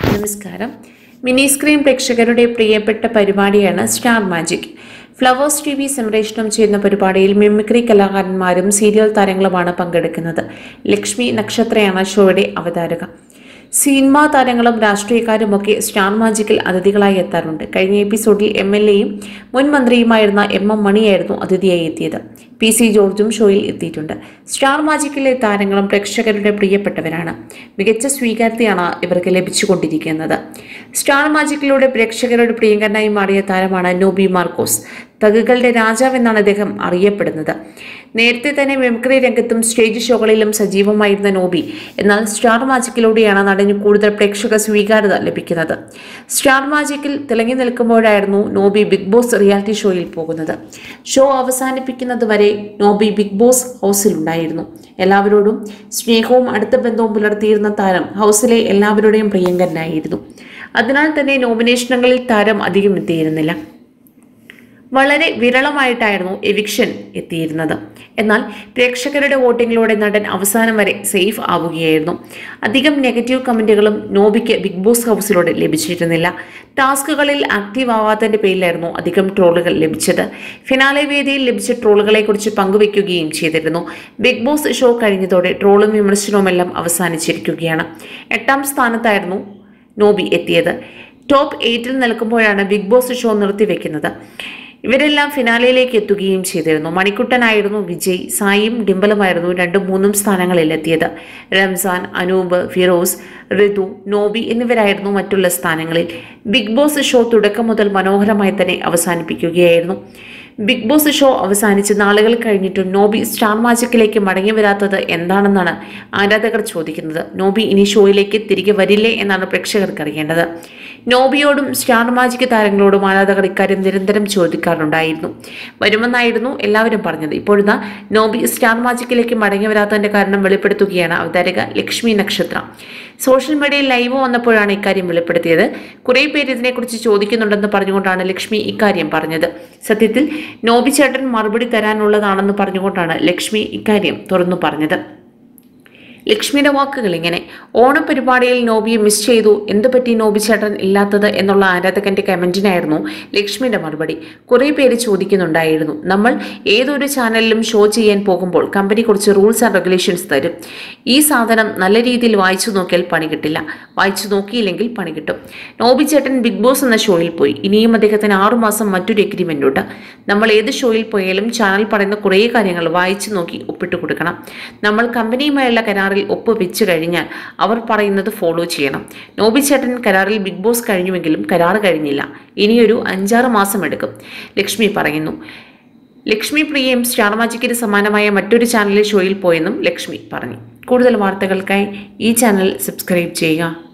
നമസ്കാരം mini screen പ്രേക്ഷകരുടെ പ്രിയപ്പെട്ട പരിപാടിയാണ് star magic flowers T V സംപ്രേഷണം ചെയ്യുന്ന പരിപാടിയിൽ മിമിക്രി കലാകാരന്മാരും സീരിയൽ താരങ്ങളുമാണ് പങ്കെടുക്കുന്നത് ലക്ഷ്മി നക്ഷത്രയാണ് ഷോയുടെ അവതാരക സിനിമാ താരങ്ങളും രാഷ്ട്രീയക്കാരുമൊക്കെ സ്റ്റാർ മാജിക്കിൽ അതിഥികളായി എത്താറുണ്ട് കഴിഞ്ഞ എപ്പിസോഡിൽ എം എൽ എയും മുൻ മന്ത്രിയുമായിരുന്ന എം എം മണിയായിരുന്നു അതിഥിയായി എത്തിയത് പി സി ജോർജും ഷോയിൽ എത്തിയിട്ടുണ്ട് സ്റ്റാർ മാജിക്കിലെ താരങ്ങളും പ്രേക്ഷകരുടെ പ്രിയപ്പെട്ടവരാണ് മികച്ച സ്വീകാര്യതയാണ് ഇവർക്ക് ലഭിച്ചുകൊണ്ടിരിക്കുന്നത് സ്റ്റാർ മാജിക്കിലൂടെ പ്രേക്ഷകരുടെ പ്രിയങ്കരനായി മാറിയ താരമാണ് നോബി മാർക്കോസ് തകുകളുടെ രാജാവെന്നാണ് അദ്ദേഹം അറിയപ്പെടുന്നത് നേരത്തെ തന്നെ മിമിക്രി രംഗത്തും സ്റ്റേജ് ഷോകളിലും സജീവമായിരുന്ന നോബി എന്നാൽ സ്റ്റാർ മാജിക്കിലൂടെയാണ് നടന് കൂടുതൽ പ്രേക്ഷക സ്വീകാര്യത ലഭിക്കുന്നത് സ്റ്റാർ മാജിക്കിൽ തിളങ്ങി നിൽക്കുമ്പോഴായിരുന്നു നോബി ബിഗ് ബോസ് റിയാലിറ്റി ഷോയിൽ പോകുന്നത് ഷോ അവസാനിപ്പിക്കുന്നത് വരെ നോബി ബിഗ് ബോസ് ഹൗസിലുണ്ടായിരുന്നു എല്ലാവരോടും സ്നേഹവും അടുത്ത ബന്ധവും പുലർത്തിയിരുന്ന താരം ഹൗസിലെ എല്ലാവരുടെയും പ്രിയങ്കരനായിരുന്നു അതിനാൽ തന്നെ നോമിനേഷനുകളിൽ താരം അധികം എത്തിയിരുന്നില്ല വളരെ വിരളമായിട്ടായിരുന്നു എവിക്ഷൻ എത്തിയിരുന്നത് എന്നാൽ പ്രേക്ഷകരുടെ വോട്ടിങ്ങിലൂടെ നടൻ അവസാനം വരെ സേഫ് ആവുകയായിരുന്നു അധികം നെഗറ്റീവ് കമൻറ്റുകളും നോബിക്ക് ബിഗ് ബോസ് ഹൗസിലൂടെ ലഭിച്ചിരുന്നില്ല ടാസ്കുകളിൽ ആക്റ്റീവ് ആവാത്തതിൻ്റെ പേരിലായിരുന്നു അധികം ട്രോളുകൾ ലഭിച്ചത് ഫിനാലെ വേദിയിൽ ലഭിച്ച ട്രോളുകളെക്കുറിച്ച് പങ്കുവയ്ക്കുകയും ചെയ്തിരുന്നു ബിഗ് ബോസ് ഷോ കഴിഞ്ഞതോടെ ട്രോളും വിമർശനവുമെല്ലാം അവസാനിച്ചിരിക്കുകയാണ് എട്ടാം സ്ഥാനത്തായിരുന്നു നോബി എത്തിയത് ടോപ്പ് എയ്റ്റിൽ നിൽക്കുമ്പോഴാണ് ബിഗ് ബോസ് ഷോ നിർത്തിവെക്കുന്നത് ഇവരെല്ലാം ഫിനാലയിലേക്ക് എത്തുകയും ചെയ്തിരുന്നു മണിക്കുട്ടനായിരുന്നു വിജയ് സായിയും ഡിംബലുമായിരുന്നു രണ്ടും മൂന്നും സ്ഥാനങ്ങളിൽ എത്തിയത് റംസാൻ അനൂപ് ഫിറോസ് ഋതു നോബി എന്നിവരായിരുന്നു മറ്റുള്ള സ്ഥാനങ്ങളിൽ ബിഗ് ബോസ് ഷോ തുടക്കം മുതൽ മനോഹരമായി തന്നെ അവസാനിപ്പിക്കുകയായിരുന്നു ബിഗ് ബോസ് ഷോ അവസാനിച്ച് നാളുകൾ കഴിഞ്ഞിട്ടും നോബി സ്റ്റാർ മാജിക്കിലേക്ക് മടങ്ങി വരാത്തത് എന്താണെന്നാണ് ആരാധകർ ചോദിക്കുന്നത് നോബി ഇനി ഷോയിലേക്ക് തിരികെ വരില്ലേ എന്നാണ് പ്രേക്ഷകർക്ക് അറിയേണ്ടത് നോബിയോടും സ്റ്റാർ മാജിക് താരങ്ങളോടും ആരാധകർ ഇക്കാര്യം നിരന്തരം ചോദിക്കാറുണ്ടായിരുന്നു വരുമെന്നായിരുന്നു എല്ലാവരും പറഞ്ഞത് ഇപ്പോഴിതാ നോബി സ്റ്റാർ മാജിക്കിലേക്ക് മടങ്ങി വരാത്തതിന്റെ കാരണം വെളിപ്പെടുത്തുകയാണ് അവതാരക ലക്ഷ്മി നക്ഷത്ര സോഷ്യൽ മീഡിയയിൽ ലൈവ് വന്നപ്പോഴാണ് ഇക്കാര്യം വെളിപ്പെടുത്തിയത് കുറേ പേര് ഇതിനെക്കുറിച്ച് ചോദിക്കുന്നുണ്ടെന്ന് പറഞ്ഞുകൊണ്ടാണ് ലക്ഷ്മി ഇക്കാര്യം പറഞ്ഞത് സത്യത്തിൽ നോബി ചേട്ടൻ മറുപടി തരാനുള്ളതാണെന്ന് പറഞ്ഞുകൊണ്ടാണ് ലക്ഷ്മി ഇക്കാര്യം തുറന്നു പറഞ്ഞത് ലക്ഷ്മിയുടെ വാക്കുകൾ ഇങ്ങനെ ഓണപരിപാടിയിൽ നോബിയെ മിസ് ചെയ്തു എന്ത് പറ്റി നോബി ചേട്ടൻ ഇല്ലാത്തത് എന്നുള്ള ആരാധകന്റെ കമന്റിനായിരുന്നു ലക്ഷ്മിയുടെ മറുപടി കുറേ പേര് ചോദിക്കുന്നുണ്ടായിരുന്നു നമ്മൾ ഏതൊരു ചാനലിലും ഷോ ചെയ്യാൻ പോകുമ്പോൾ കമ്പനി കുറച്ച് റൂൾസ് ആൻഡ് റെഗുലേഷൻസ് തരും ഈ സാധനം നല്ല രീതിയിൽ വായിച്ചു നോക്കിയാൽ പണി കിട്ടില്ല വായിച്ചു നോക്കിയില്ലെങ്കിൽ പണി കിട്ടും നോബി ചേട്ടൻ ബിഗ് ബോസ് എന്ന ഷോയിൽ പോയി ഇനിയും അദ്ദേഹത്തിന് ആറുമാസം മറ്റൊരു എഗ്രിമെന്റ് ഉണ്ട് നമ്മൾ ഏത് ഷോയിൽ പോയാലും ചാനൽ പറയുന്ന കുറേ കാര്യങ്ങൾ വായിച്ചു നോക്കി ഒപ്പിട്ട് കൊടുക്കണം നമ്മൾ കമ്പനിയുമായുള്ള കരാറിൽ ഒപ്പ് വെച്ച് കഴിഞ്ഞാൽ അവർ പറയുന്നത് ഫോളോ ചെയ്യണം നോബി ചേട്ടൻ കരാറിൽ ബിഗ് ബോസ് കഴിഞ്ഞുവെങ്കിലും കരാർ കഴിഞ്ഞില്ല ഇനിയൊരു അഞ്ചാറ് മാസം എടുക്കും ലക്ഷ്മി പറയുന്നു ലക്ഷ്മി പ്രിയയും സ്റ്റാർ മാജിക്കിന് സമാനമായ മറ്റൊരു ചാനലിലെ ഷോയിൽ പോയെന്നും ലക്ഷ്മി പറഞ്ഞു കൂടുതൽ വാർത്തകൾക്കായി ഈ ചാനൽ സബ്സ്ക്രൈബ് ചെയ്യുക